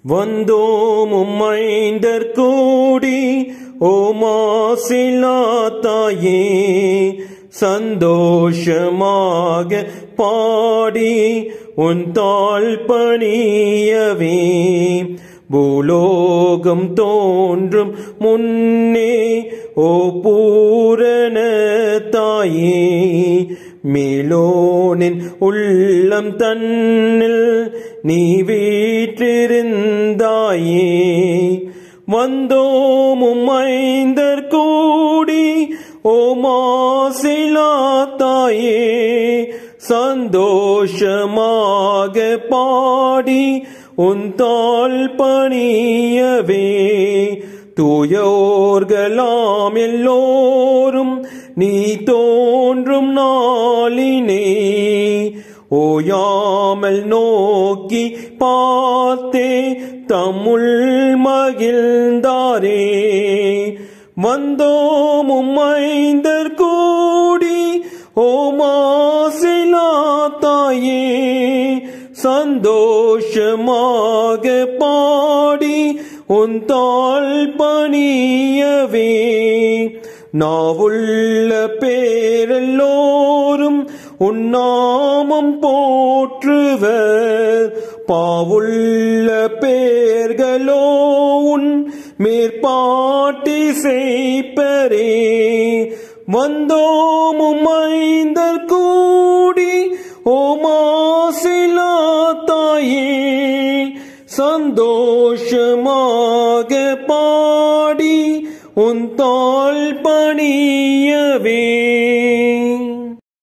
வந்தோம் உம்மைந்தர் கூடி ஓமாசிலா தாயே சந்தோஷமாக பாடி உன் தாழ் பணியவே பூலோகம் தோன்றும் முன்னே ஓ பூரண தாயே மேலோனின் உள்ளம் தன்னில் நீ வீற்றிருந்தாயே வந்தோம் உம்மைந்தர் கூடி ஓ மாசிலா தாயே சந்தோஷமாக பாடி உன் தாள் பணியவே தூயோர்களாம் எல்லோரும் நீ தோன்றும் நாளினே ஓயாமல் நோக்கி பார்த்தே தம்முள் மகிழ்ந்தாரே வந்தோம் உம்மைந்தர் கூடி ஓமாசிலா தாயே சந்தோஷமாக பாடி உன் தாள் பணியவே நாவுள்ள பேரெல்லோரும் உன்னாமம் போற்றுவர் பாவுள்ள பேர்களோ உன் மேற்பாட்டி செய்ப்பரே வந்தோம் உமைந்தர் கூடி ஓமாசிலா தாயே சந்தோஷமாக பாடி உன் தாள் பணியவே